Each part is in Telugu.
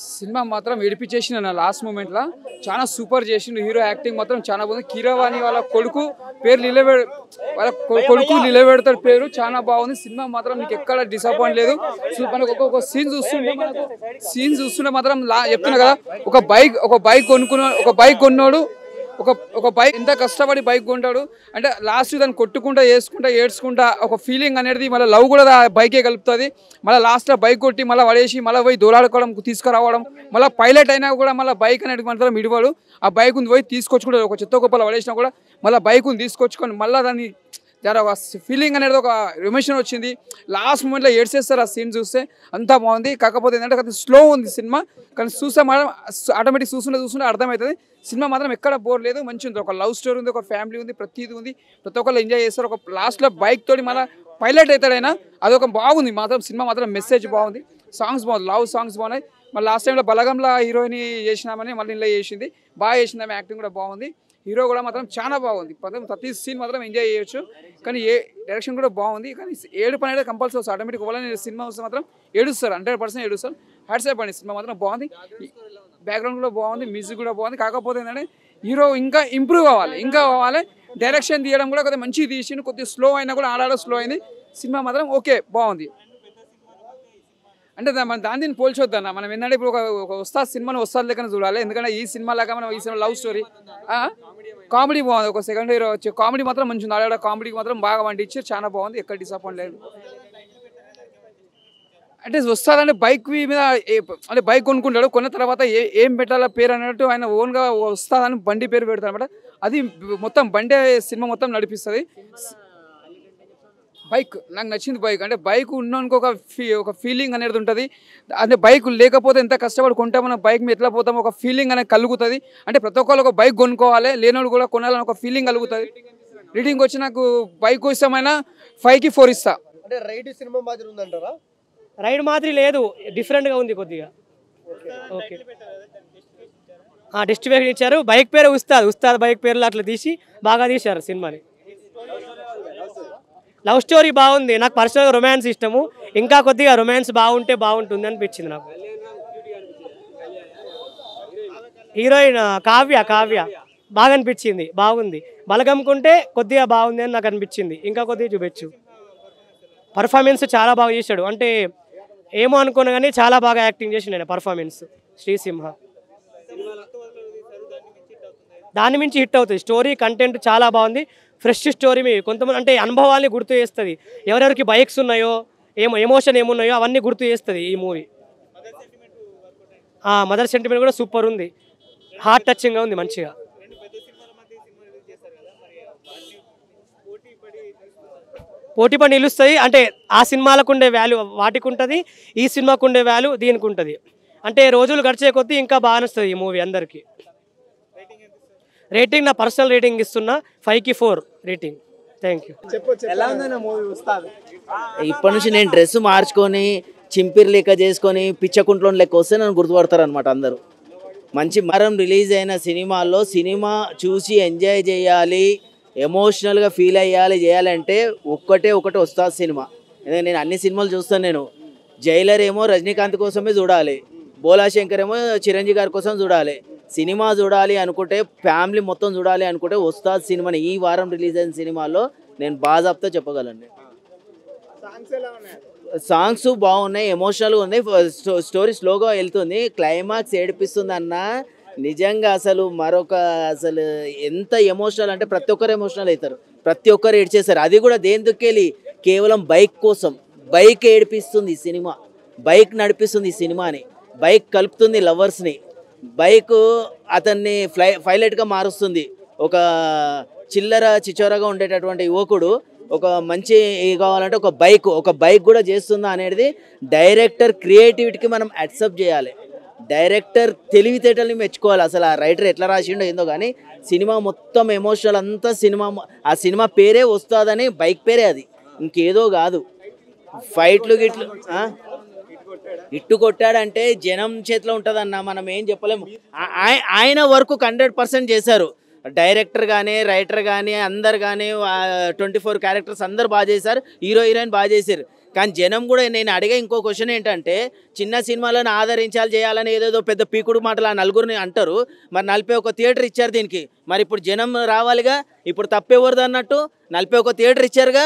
సినిమా మాత్రం ఏడిపించేసిన నా లాస్ట్ మూమెంట్ లా చాలా సూపర్ చేసిండు హీరో యాక్టింగ్ మాత్రం చాలా బాగుంది కీరవాణి వాళ్ళ కొడుకు పేరు నిలబె వాళ్ళ కొ- కొడుకు నిలబెడతాడు పేరు చాలా బాగుంది సినిమా మాత్రం మీకు ఎక్కడ డిసప్పాయింట్ లేదు సో మనకు ఒక్కొక్క సీన్ చూస్తుంటే మనకు సీన్ చూస్తుంటే మాత్రం లా చెప్తున్నా కదా ఒక బైక్ ఒక బైక్ కొనుక్కున్న ఒక బైక్ కొన్నాడు ఒక ఒక బైక్ ఎంత కష్టపడి బైక్ కొంటాడు అంటే లాస్ట్ దాన్ని కొట్టుకుంటా వేసుకుంటా ఏడ్చుకుంటా ఒక ఫీలింగ్ అనేది మళ్ళీ లవ్ కూడా ఆ బైకే కలుపుతుంది మళ్ళీ లాస్ట్లో బైక్ కొట్టి మళ్ళీ పడేసి మళ్ళీ పోయి దూరాడుకోవడం తీసుకురావడం మళ్ళీ పైలట్ అయినా కూడా మళ్ళీ బైక్ అనేది మాత్రం ఇడివాడు ఆ బైక్ పోయి తీసుకొచ్చుకుంటాడు ఒక చెత్త కుప్పలో పడేసినా కూడా మళ్ళీ బైక్ని తీసుకొచ్చుకొని మళ్ళీ దాన్ని జర ఒక ఫీలింగ్ అనేది ఒక ఎమోషన్ వచ్చింది లాస్ట్ మూమెంట్లో ఏడ్చేస్తారు ఆ సీన్ చూస్తే అంతా బాగుంది కాకపోతే ఏంటంటే కొంచెం స్లో ఉంది సినిమా కానీ చూస్తే మాత్రం ఆటోమేటిక్ చూస్తుంటే చూస్తుంటే అర్థమవుతుంది సినిమా మాత్రం ఎక్కడ బోర్ లేదు మంచి ఉంది ఒక లవ్ స్టోరీ ఉంది ఒక ఫ్యామిలీ ఉంది ప్రతిదీ ఉంది ప్రతి ఒక్కళ్ళు ఎంజాయ్ చేస్తారు ఒక లాస్ట్లో బైక్ తోటి మళ్ళీ పైలట్ అవుతాడు అయినా అదొక బాగుంది మాత్రం సినిమా మాత్రం మెసేజ్ బాగుంది సాంగ్స్ బాగుంది లవ్ సాంగ్స్ బాగున్నాయి మళ్ళీ లాస్ట్ టైంలో బలగంలో హీరోయిన్ చేసినామని మళ్ళీ ఇలా చేసింది బాగా చేసింది ఆమె యాక్టింగ్ కూడా బాగుంది హీరో కూడా మాత్రం చాలా బాగుంది ప్రతి- ప్రతి సీన్ మాత్రం ఎంజాయ్ చేయొచ్చు కానీ ఏ డైరెక్షన్ కూడా బాగుంది కానీ ఏడు పని అయితే కంపల్సరీ వస్తుంది ఆటోమేటిక్ వాళ్ళని సినిమా వస్తే మాత్రం ఏడుస్తారు హండ్రెడ్ పర్సెంట్ ఏడుస్తారు హ్యాట్సాప్ అండి సినిమా మాత్రం బాగుంది బ్యాక్గ్రౌండ్ కూడా బాగుంది మ్యూజిక్ కూడా బాగుంది కాకపోతే ఏంటంటే హీరో ఇంకా ఇంప్రూవ్ అవ్వాలి ఇంకా అవ్వాలి డైరెక్షన్ తీయడం కూడా కొద్దిగా మంచిగా తీసిండు కొద్దిగా స్లో అయినా కూడా ఆడాడ స్లో అయింది సినిమా మాత్రం ఓకే బాగుంది అంటే దా- మన దాని దీన్ని పోల్చొద్దన్న మనం ఏంటంటే ఇప్పుడు ఒక ఒక వస్తా సినిమాని వస్తాది లెక్కన చూడాలి ఎందుకంటే ఈ సినిమా లాగా మనం ఈ సినిమా లవ్ స్టోరీ కామెడీ బాగుంది ఒక సెకండ్ హీరో వచ్చి కామెడీ మాత్రం మంచి ఉంది ఆడ కామెడీ మాత్రం బాగా వండించారు చాలా బాగుంది ఎక్కడ డిసప్పాయింట్ లేదు అంటే వస్తాదంటే బైక్ మీద ఏ- అంటే బైక్ కొనుక్కుంటాడు కొన్న తర్వాత ఏ ఏం పెట్టాలా పేరు అన్నట్టు ఆయన ఓన్గా వస్తాదని బండి పేరు పెడతాడు అనమాట అది మొత్తం బండి సినిమా మొత్తం నడిపిస్తుంది బైక్ నాకు నచ్చింది బైక్ అంటే బైక్ ఉన్నోనికి ఒక ఫీ ఒక ఫీలింగ్ అనేది ఉంటుంది అంటే బైక్ లేకపోతే ఎంత కష్టపడి కొంటే మనం బైక్ మీద ఎట్లా పోతాం ఒక ఫీలింగ్ అనేది కలుగుతుంది అంటే ప్రతి ఒక్కరు ఒక బైక్ కొనుక్కోవాలి లేనోడు కూడా కొనాలని ఒక ఫీలింగ్ కలుగుతుంది రీడింగ్ వచ్చి నాకు బైక్ ఇష్టమైన ఫైవ్కి ఫోర్ ఇస్తా అంటే రైట్ సినిమా మాదిరి ఉందంటారా రైడ్ మాదిరి లేదు డిఫరెంట్గా ఉంది కొద్దిగా ఓకే డిస్ట్రిబ్యూషన్ ఇచ్చారు బైక్ పేరు ఉస్తాద్ ఉస్తాద్ బైక్ పేర్లు అట్లా తీసి బాగా తీశారు సినిమాని లవ్ స్టోరీ బాగుంది నాకు పర్సనల్గా రొమాన్స్ ఇష్టము ఇంకా కొద్దిగా రొమాన్స్ బాగుంటే బాగుంటుంది అనిపించింది నాకు హీరోయిన్ ఆ, కావ్య కావ్య బాగా అనిపించింది బాగుంది బలగమ్కుంటే కొద్దిగా బాగుంది అని నాకు అనిపించింది ఇంకా కొద్దిగా చూపించు పర్ఫార్మెన్స్ చాలా బాగా చేశాడు అంటే ఏమో అనుకున్నా కానీ చాలా బాగా యాక్టింగ్ చేసిండు ఆయన పర్ఫార్మెన్స్ శ్రీసింహ దాని మించి హిట్ అవుతుంది స్టోరీ కంటెంట్ చాలా బాగుంది ఫ్రెష్ స్టోరీ మీ కొంతమంది అంటే అనుభవాల్ని గుర్తు చేస్తుంది ఎవరెవరికి బైక్స్ ఉన్నాయో ఏమో ఎమోషన్ ఏమున్నాయో అవన్నీ గుర్తు చేస్తుంది ఈ మూవీ మదర్ సెంటిమెంట్ కూడా సూపర్ ఉంది హార్ట్ టచింగ్గా ఉంది మంచిగా పోటీ పడి నిలుస్తుంది అంటే ఆ సినిమాలకు ఉండే వాల్యూ వాటికి ఉంటుంది ఈ సినిమాకు ఉండే వాల్యూ దీనికి ఉంటుంది అంటే రోజులు గడిచే కొద్దీ ఇంకా బాగా నచ్చుతుంది ఈ మూవీ అందరికీ రేటింగ్ నా పర్సనల్ రేటింగ్ ఇస్తున్నా ఫైవ్కి ఫోర్ రేటింగ్ థ్యాంక్ యూ ఎలా ఉందన్న మూవీ ఉస్తాద్ ఇప్పటి నుంచి నేను డ్రెస్ మార్చుకొని చింపిరి లెక్క చేసుకొని పిచ్చకుంట్లో లెక్క వస్తే నన్ను గుర్తుపడతారు అనమాట అందరూ మంచి మరం రిలీజ్ అయిన సినిమాల్లో సినిమా చూసి ఎంజాయ్ చేయాలి ఎమోషనల్గా ఫీల్ అయ్యాలి చేయాలంటే ఒక్కటే ఒకటి వస్తుంది సినిమా ఎందుకంటే నేను అన్ని సినిమాలు చూస్తాను నేను జైలర్ ఏమో రజనీకాంత్ కోసమే చూడాలి బోలా శంకర్ ఏమో చిరంజీవి గారి కోసం చూడాలి సినిమా చూడాలి అనుకుంటే ఫ్యామిలీ మొత్తం చూడాలి అనుకుంటే వస్తాద్ సినిమాని ఈ వారం రిలీజ్ అయిన సినిమాలో నేను బాజాబ్తో చెప్పగలను సాంగ్స్ ఎలా ఉన్నాయి సాంగ్స్ బాగున్నాయి ఎమోషనల్గా ఉన్నాయి స్టో- స్టోరీ స్లోగా వెళ్తుంది క్లైమాక్స్ ఏడిపిస్తుంది అన్న నిజంగా అసలు మరొక అసలు ఎంత ఎమోషనల్ అంటే ప్రతి ఒక్కరు ఎమోషనల్ అవుతారు ప్రతి ఒక్కరు ఏడ్చేస్తారు అది కూడా దేనికెళ్ళి కేవలం బైక్ కోసం బైక్ ఏడిపిస్తుంది ఈ సినిమా బైక్ నడిపిస్తుంది ఈ సినిమాని బైక్ కలుపుతుంది లవర్స్ని బైక్ అతన్ని ఫ్లై పైలట్గా మారుస్తుంది ఒక చిల్లర చిచోరగా ఉండేటటువంటి యువకుడు ఒక మంచి ఇది కావాలంటే ఒక బైక్ ఒక బైక్ కూడా చేస్తుందా అనేది డైరెక్టర్ క్రియేటివిటీకి మనం యాక్సెప్ట్ చేయాలి డైరెక్టర్ తెలివితేటల్ని మెచ్చుకోవాలి అసలు ఆ రైటర్ ఎట్లా రాసిండో ఏందో కానీ సినిమా మొత్తం ఎమోషనల్ అంతా సినిమా మొ- ఆ సినిమా పేరే వస్తుందని బైక్ పేరే అది ఇంకేదో కాదు ఫైట్లు గిట్లు ఆ? ఇట్టు కొట్టాడంటే జనం చేతిలో ఉంటుందన్న మనం ఏం చెప్పలేము ఆ- ఆయ- ఆయన వర్క్ హండ్రెడ్ పర్సెంట్ చేశారు డైరెక్టర్ కానీ రైటర్ కానీ అందరు కానీ ట్వంటీ ఫోర్ క్యారెక్టర్స్ అందరు బాగా చేశారు హీరో హీరోయిన్ బాగా చేశారు కానీ జనం కూడా నేను అడిగే ఇంకో క్వశ్చన్ ఏంటంటే చిన్న సినిమాలను ఆదరించాలి చేయాలని ఏదేదో పెద్ద పీకుడు మాటలు ఆ నలుగురిని అంటారు మరి నలభై ఒక థియేటర్ ఇచ్చారు దీనికి మరి ఇప్పుడు జనం రావాలిగా ఇప్పుడు తప్పేవరదు అన్నట్టు నలభై ఒక థియేటర్ ఇచ్చారుగా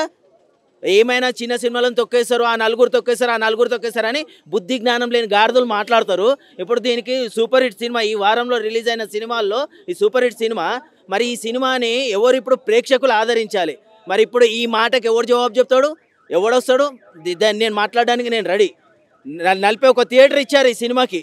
ఏమైనా చిన్న సినిమాలను తొక్కేస్తారు ఆ నలుగురు తొక్కేస్తారు ఆ నలుగురు తొక్కేస్తారు అని బుద్ధి జ్ఞానం లేని గాడిదలు మాట్లాడతారు ఇప్పుడు దీనికి సూపర్ హిట్ సినిమా ఈ వారంలో రిలీజ్ అయిన సినిమాల్లో ఈ సూపర్ హిట్ సినిమా మరి ఈ సినిమాని ఎవరు ఇప్పుడు ప్రేక్షకులు ఆదరించాలి మరి ఇప్పుడు ఈ మాటకి ఎవరు జవాబు చెప్తాడు ఎవడొస్తాడు ది- దాన్ని నేను మాట్లాడడానికి నేను రెడీ న- నలభై ఒక థియేటర్ ఇచ్చారు ఈ సినిమాకి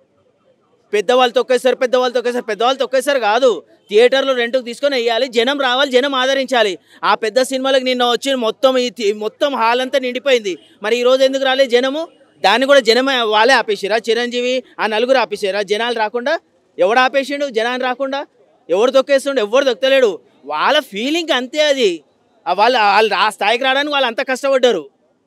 పెద్దవాళ్ళు తొక్కేసారు పెద్దవాళ్ళు తొక్కేసారు పెద్దవాళ్ళు తొక్కేసారు కాదు థియేటర్లో రెంట్కి తీసుకొని వేయాలి జనం రావాలి జనం ఆదరించాలి ఆ పెద్ద సినిమాలకు నిన్న వచ్చి మొత్తం ఈ థి- మొత్తం హాల్ అంతా నిండిపోయింది మరి ఈ రోజు ఎందుకు రాలేదు జనము దాన్ని కూడా జనమే వాళ్ళే ఆపేసిరా చిరంజీవి ఆ నలుగురు ఆపేసారా జనాలు రాకుండా ఎవడు ఆపేసిండు జనాలు రాకుండా ఎవరు తొక్కేస్తుండు ఎవరు తొక్కలేడు వాళ్ళ ఫీలింగ్ అంతే అది ఆ వాళ్ళు వాళ్ళు ఆ స్థాయికి రావడానికి వాళ్ళు అంత కష్టపడ్డారు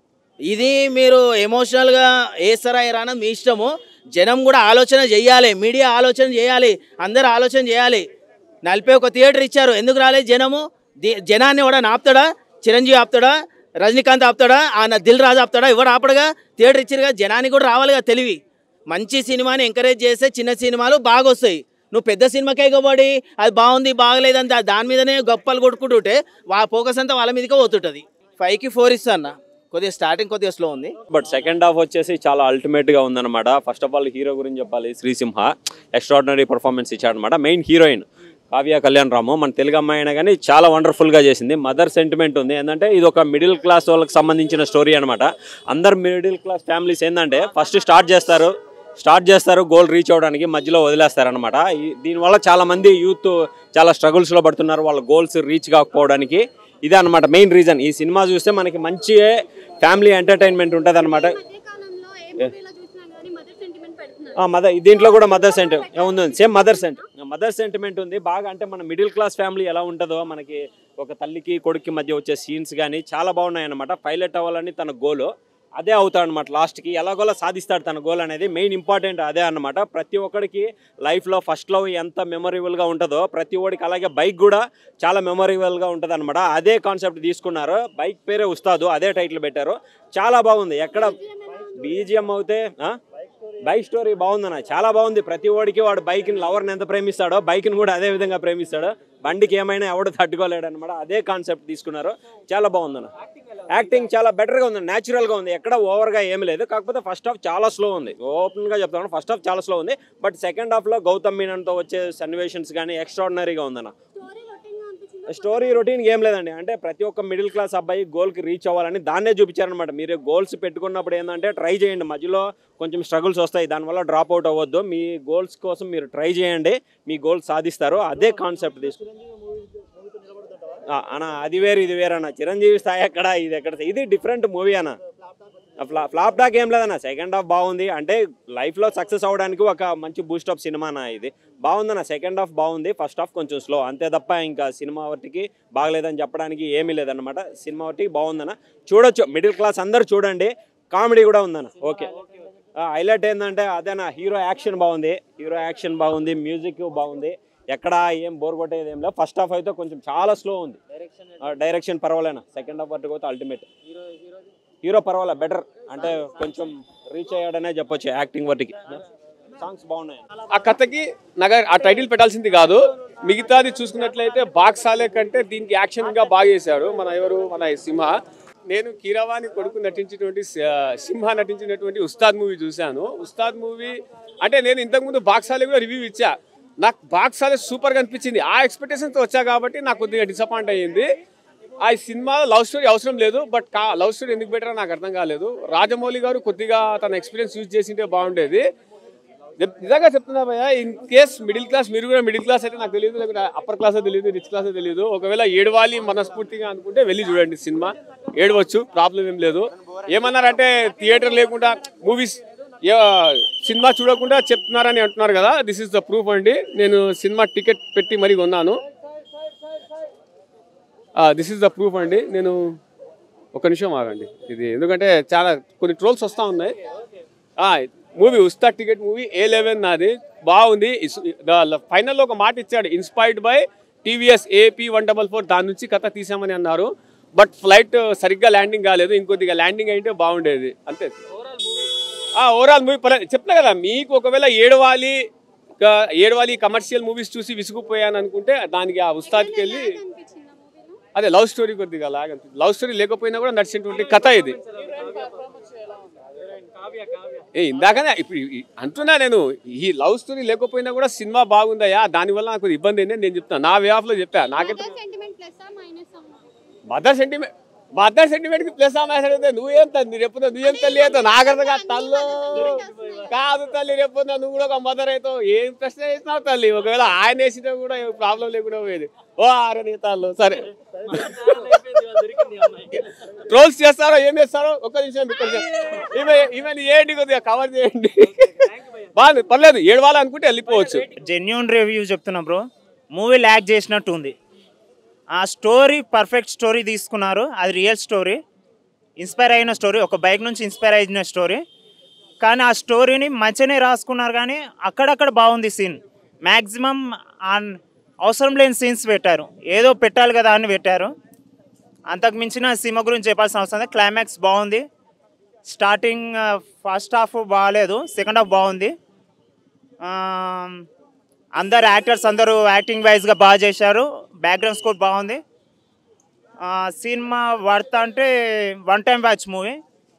ఇది మీరు ఎమోషనల్గా వేస్తారా రానా మీ ఇష్టము జనం కూడా ఆలోచన చేయాలి మీడియా ఆలోచన చేయాలి అందరు ఆలోచన చేయాలి నలభై ఒక థియేటర్ ఇచ్చారు ఎందుకు రాలేదు జనము ది- జనాన్ని కూడా ఆపుతాడా చిరంజీవి ఆపుతాడా రజనీకాంత్ ఆపుతాడా ఆ నా దిల్ రాజు ఆపుతాడా ఎవరు ఆపడుగా థియేటర్ ఇచ్చారుగా జనానికి కూడా రావాలిగా తెలివి మంచి సినిమాని ఎంకరేజ్ చేస్తే చిన్న సినిమాలు బాగా వస్తాయి నువ్వు పెద్ద సినిమాకే కాబట్టి అది బాగుంది బాగలేదని దా- దాని మీదనే గొప్పలు కొట్టుకుంటుంటే వా ఫోకస్ అంతా వాళ్ళ మీదకే పోతుంటుంది ఫైవ్కి ఫోర్ ఇస్తా అన్న కొద్దిగా స్టార్టింగ్ కొద్దిగా స్లో ఉంది బట్ సెకండ్ హాఫ్ వచ్చేసి చాలా అల్టిమేట్ గా ఉందన్నమాట ఫస్ట్ ఆఫ్ ఆల్ హీరో గురించి చెప్పాలి శ్రీసింహ ఎక్స్ట్రాడినరీ పర్ఫార్మెన్స్ ఇచ్చాడనమాట మెయిన్ హీరోయిన్ కావ్య కళ్యాణ్ రాము మన తెలుగు అమ్మాయి అయినా కానీ చాలా వండర్ఫుల్ గా చేసింది మదర్ సెంటిమెంట్ ఉంది ఏంటంటే ఇది ఒక మిడిల్ క్లాస్ వాళ్ళకి సంబంధించిన స్టోరీ అనమాట అందరు మిడిల్ క్లాస్ ఫ్యామిలీస్ ఏంటంటే ఫస్ట్ స్టార్ట్ చేస్తారు స్టార్ట్ చేస్తారు గోల్ రీచ్ అవ్వడానికి మధ్యలో వదిలేస్తారనమాట దీనివల్ల చాలా మంది యూత్ చాలా స్ట్రగుల్స్లో పడుతున్నారు వాళ్ళ గోల్స్ రీచ్ కాకపోవడానికి ఇదే అనమాట మెయిన్ రీజన్ ఈ సినిమా చూస్తే మనకి మంచి ఫ్యామిలీ ఎంటర్టైన్మెంట్ ఉంటుంది అనమాట మధ్యకాలంలో ఏ మూవీలో చూసినా కానీ మదర్ సెంటిమెంట్ పెడుతున్నారు మదర్ దీంట్లో కూడా మదర్ సెంటిమెంట్ ఉంది సేమ్ మదర్ సెంట్ మదర్ సెంటిమెంట్ ఉంది బాగా అంటే మన మిడిల్ క్లాస్ ఫ్యామిలీ ఎలా ఉంటుందో మనకి ఒక తల్లికి కొడుక్కి మధ్య వచ్చే సీన్స్ కానీ చాలా బాగున్నాయి అనమాట పైలట్ అవ్వాలని తన గోల్ అదే అవుతాడు అనమాట లాస్ట్కి ఎలాగోలా సాధిస్తాడు తన గోల్ అనేది మెయిన్ ఇంపార్టెంట్ అదే అన్నమాట ప్రతి ఒక్కడికి లైఫ్లో ఫస్ట్ లవ్ ఎంత మెమొరబుల్గా ఉంటుందో ప్రతి ఒక్కడికి అలాగే బైక్ కూడా చాలా మెమొరబుల్గా ఉంటుంది అనమాట అదే కాన్సెప్ట్ తీసుకున్నారు బైక్ పేరే ఉస్తాదు అదే టైటిల్ పెట్టారు చాలా బాగుంది ఎక్కడ బీజిఎం అవుతే ఆ? బైక్ స్టోరీ బాగుందన్న చాలా బాగుంది ప్రతి ఓడికి వాడు బైక్ని లవర్ని ఎంత ప్రేమిస్తాడో బైక్ని కూడా అదే విధంగా ప్రేమిస్తాడు బండికి ఏమైనా ఎవడు తట్టుకోలేడు అనమాట అదే కాన్సెప్ట్ తీసుకున్నారు చాలా బాగుందన్న యాక్టింగ్ చాలా బెటర్గా ఉంది న్యాచురల్గా ఉంది ఎక్కడ ఓవర్గా ఏమి లేదు కాకపోతే ఫస్ట్ హాఫ్ చాలా స్లో ఉంది ఓపెన్గా చెప్తాను ఫస్ట్ హాఫ్ చాలా స్లో ఉంది బట్ సెకండ్ హాఫ్లో గౌతమ్ మీనన్తో వచ్చే సన్నివేషన్స్ కానీ ఎక్స్ట్రాడినరీగా ఉందన్న స్టోరీ రొటీన్ గా అనిపించింది స్టోరీ రొటీన్ ఏం లేదండి అంటే ప్రతి ఒక్క మిడిల్ క్లాస్ అబ్బాయి గోల్కి రీచ్ అవ్వాలని దాన్నే చూపించారనమాట మీరు గోల్స్ పెట్టుకున్నప్పుడు ఏంటంటే ట్రై చేయండి మధ్యలో కొంచెం స్ట్రగుల్స్ వస్తాయి దానివల్ల డ్రాప్ అవుట్ అవ్వద్దు మీ గోల్స్ కోసం మీరు ట్రై చేయండి మీ గోల్స్ సాధిస్తారు అదే కాన్సెప్ట్ తీసుకు ఆ, అన్న అది వేరు ఇది వేరు అన్న చిరంజీవి స్థాయి ఎక్కడ ఇది ఎక్కడ ఇది డిఫరెంట్ మూవీ అన్న ఫ్లా ఫ్లాప్ డాక్ ఏం లేదన్న సెకండ్ హాఫ్ బాగుంది అంటే లైఫ్లో సక్సెస్ అవ్వడానికి ఒక మంచి బూస్ట్ అప్ సినిమా అన్న ఇది బాగుందన్న సెకండ్ హాఫ్ బాగుంది ఫస్ట్ హాఫ్ కొంచెం స్లో అంతే తప్ప ఇంకా సినిమా వాటికి బాగలేదని చెప్పడానికి ఏమీ లేదన్నమాట సినిమా వాటికి బాగుందన్న చూడొచ్చు మిడిల్ క్లాస్ అందరు చూడండి కామెడీ కూడా ఉందన్న ఓకే హైలైట్ ఏంటంటే అదేనా హీరో యాక్షన్ బాగుంది హీరో యాక్షన్ బాగుంది మ్యూజిక్ బాగుంది ఎక్కడ ఏం బోర్ కొట్టేది ఏం లేదు ఫస్ట్ హాఫ్ అయితే కొంచెం చాలా స్లో ఉంది డైరెక్షన్ పర్వాలేనా సెకండ్ హాఫ్ వరకు అయితే అల్టిమేట్ హీరో పర్వాలే బెటర్ అంటే కొంచెం రీచ్ అయ్యాడనే చెప్పొచ్చు యాక్టింగ్ వాటికి సాంగ్స్ బాగున్నాయి ఆ కథకి నగర్ ఆ టైటిల్ పెట్టాల్సింది కాదు మిగతాది చూసుకున్నట్లయితే బాక్సాలే కంటే దీనికి యాక్షన్ గా బాగా చేశాడు మన ఎవరు మన సింహ నేను కీరవాణి కొడుకు నటించినటువంటి స- సింహ నటించినటువంటి ఉస్తాద్ మూవీ చూశాను ఉస్తాద్ మూవీ అంటే నేను ఇంతకుముందు బాక్సాలే కూడా రివ్యూ ఇచ్చా నాకు బాక్సాలే సూపర్గా అనిపించింది ఆ ఎక్స్పెక్టేషన్తో వచ్చా కాబట్టి నాకు కొద్దిగా డిసప్పాయింట్ అయ్యింది ఆ సినిమా లవ్ స్టోరీ అవసరం లేదు బట్ కా లవ్ స్టోరీ ఎందుకు పెట్టారో నాకు అర్థం కాలేదు రాజమౌళి గారు కొద్దిగా తన ఎక్స్పీరియన్స్ యూజ్ చేసింటే బాగుండేది నిజ- నిజంగా చెప్తున్నా భయ్య ఇన్ కేస్ మిడిల్ క్లాస్ మీరు కూడా మిడిల్ క్లాస్ అయితే నాకు తెలియదు లేకపోతే అప్పర్ క్లాస్ తెలియదు రిచ్ క్లాస్ తెలియదు ఒకవేళ ఏడవాలి మనస్ఫూర్తిగా అనుకుంటే వెళ్ళి చూడండి సినిమా ఏడవచ్చు ప్రాబ్లం ఏం లేదు ఏమన్నారంటే థియేటర్ లేకుండా మూవీస్ సినిమా చూడకుండా చెప్తున్నారని అంటున్నారు కదా దిస్ ఇస్ ద ప్రూఫ్ అండి నేను సినిమా టికెట్ పెట్టి మరీ కొన్నాను దిస్ ఇస్ ద ప్రూఫ్ అండి నేను ఒక నిమిషం ఆగండి ఇది ఎందుకంటే చాలా కొన్ని ట్రోల్స్ వస్తూ ఉన్నాయి మూవీ ఉస్తా టికెట్ మూవీ ఏ లెవెన్ నాది బాగుంది ఫైనల్లో ఒక మాట ఇచ్చాడు inspired by TVS AP one double four దాని నుంచి కథ తీసామని అన్నారు బట్ ఫ్లైట్ సరిగ్గా ల్యాండింగ్ కాలేదు ఇంకొద్దిగా ల్యాండింగ్ అయితే బాగుండేది అంతే ఓవరాల్ మూవీ పర్లేదు చెప్తున్నా కదా మీకు ఒకవేళ ఏడవాలి ఇంకా ఏడవాలి కమర్షియల్ మూవీస్ చూసి విసుగుపోయాను అనుకుంటే దానికి ఆ ఉస్తాద్కి వెళ్ళి అనిపించింది ఆ మూవీలో అదే లవ్ స్టోరీ కొద్దిగా లాగా లవ్ స్టోరీ లేకపోయినా కూడా నడిచినటువంటి కథ ఇది ఏ ఇందాకనే ఇప్పుడు ఈ- అంటున్నా నేను ఈ లవ్ స్టోరీ లేకపోయినా కూడా సినిమా బాగుందయ్యా దానివల్ల నాకు ఇబ్బంది ఏంటని నేను చెప్తాను నా వే ఆఫ్ లో చెప్పా నాకైతే mother sentiment plus minus mother sentiment mother sentiment కి ప్లస్ మ్యాచ్ అయితే నువ్వేం తల్లి రేపు నువ్వేం తల్లి అవుతావు నాగరగా తల్లు కాదు తల్లి రేపు నువ్వు కూడా ఒక మదర్ అవుతావు ఏం ప్రశ్న వేసినావు తల్లి ఒకవేళ ఆయన వేసినా కూడా ప్రాబ్లం లేకుండా పోయేది ఓ ఆరే నీ తల్లు సరే ట్రోల్స్ చేస్తారో ఏం చేస్తారో ఒక్క నిమిషం ఇక్కడ ఈమె ఈమె ఏంటి కొద్దిగా కవర్ చేయండి బాగుంది పర్లేదు ఏడవాలి అనుకుంటే వెళ్ళిపోవచ్చు జెన్యున్ రివ్యూ చెప్తున్నా బ్రో మూవీ ల్యాక్ చేసినట్టు ఉంది ఆ స్టోరీ పర్ఫెక్ట్ స్టోరీ తీసుకున్నారు అది రియల్ స్టోరీ ఇన్స్పైర్ అయిన స్టోరీ ఒక బైక్ నుంచి ఇన్స్పైర్ అయిన స్టోరీ కానీ ఆ స్టోరీని మంచిగానే రాసుకున్నారు కానీ అక్కడక్కడ బాగుంది సీన్ మ్యాక్సిమం అవసరం లేని సీన్స్ పెట్టారు ఏదో పెట్టాలి కదా అని పెట్టారు అంతకు మించిన సినిమా గురించి చెప్పాల్సిన అవసరం లేదు క్లైమాక్స్ బాగుంది స్టార్టింగ్ ఫస్ట్ హాఫ్ బాగాలేదు సెకండ్ హాఫ్ బాగుంది ఆ, అందరు యాక్టర్స్ అందరూ యాక్టింగ్ వైజ్గా బాగా చేశారు బ్యాక్గ్రౌండ్ స్కోర్ బాగుంది ఆ, సినిమా వర్త్ అంటే one time watch movie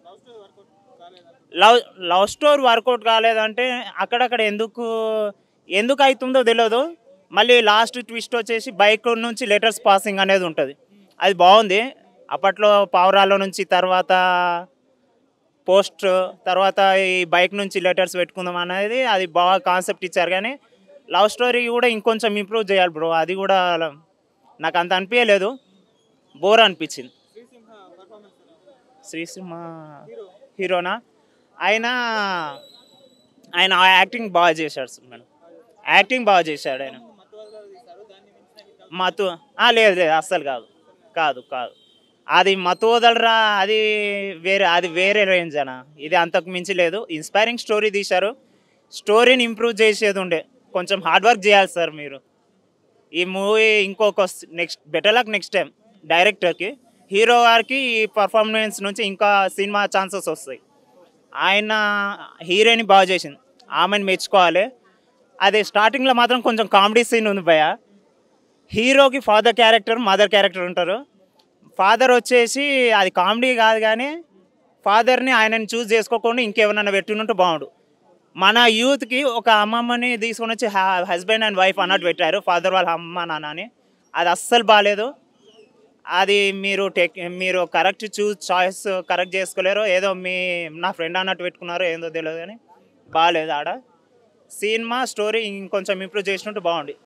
love love story work out కాలేదంటే అక్కడక్కడ ఎందుకు ఎందుకు అవుతుందో తెలియదు మళ్ళీ లాస్ట్ ట్విస్ట్ వచ్చేసి బైక్ నుంచి లెటర్స్ పాసింగ్ అనేది ఉంటుంది అది బాగుంది అప్పట్లో పావురాల్లో నుంచి తర్వాత పోస్ట్ తర్వాత ఈ బైక్ నుంచి లెటర్స్ పెట్టుకుందాం అనేది అది బాగా కాన్సెప్ట్ ఇచ్చారు కానీ లవ్ స్టోరీ కూడా ఇంకొంచెం ఇంప్రూవ్ చేయాలి బ్రో అది కూడా నాకు అంత అనిపించలేదు బోర్ అనిపించింది శ్రీసింహ హీరోనా ఆయన ఆయన యాక్టింగ్ బాగా చేశాడు మేడం యాక్టింగ్ బాగా చేశాడు ఆయన మతు ఆ, లేదు లేదు అస్సలు కాదు కాదు కాదు అది మతు వదలరా అది వేరే అది వేరే రేంజ్ అన్న ఇది అంతకు మించి లేదు ఇన్స్పైరింగ్ స్టోరీ తీశారు స్టోరీని ఇంప్రూవ్ చేసేది ఉండే కొంచెం హార్డ్ వర్క్ చేయాలి సార్ మీరు ఈ మూవీ ఇంకొక next better luck next time డైరెక్టర్కి హీరో గారికి ఈ పర్ఫార్మెన్స్ నుంచి ఇంకా సినిమా ఛాన్సెస్ వస్తాయి ఆయన హీరోయిన్ బాగా చేసింది ఆమెను మెచ్చుకోవాలి అదే స్టార్టింగ్లో మాత్రం కొంచెం కామెడీ సీన్ ఉంది భయ హీరోకి ఫాదర్ క్యారెక్టర్ మదర్ క్యారెక్టర్ ఉంటారు ఫాదర్ వచ్చేసి అది కామెడీ కాదు కానీ ఫాదర్ని ఆయనని చూస్ చేసుకోకుండా ఇంకెవరన్నా పెట్టినట్టు బాగుండు మన యూత్కి ఒక అమ్మమ్మని తీసుకొని వచ్చి హస్బెండ్ అండ్ వైఫ్ అన్నట్టు పెట్టారు ఫాదర్ వాళ్ళ అమ్మ నాన్న అని అది అస్సలు బాగాలేదు అది మీరు టెక్ మీరు కరెక్ట్ చూస్ చాయిస్ కరెక్ట్ చేసుకోలేరు ఏదో మీ నా ఫ్రెండ్ అన్నట్టు పెట్టుకున్నారు ఏందో తెలియదు కానీ బాగాలేదు ఆడ సినిమా స్టోరీ ఇంకొంచెం ఇంప్రూవ్ చేసినట్టు బాగుంది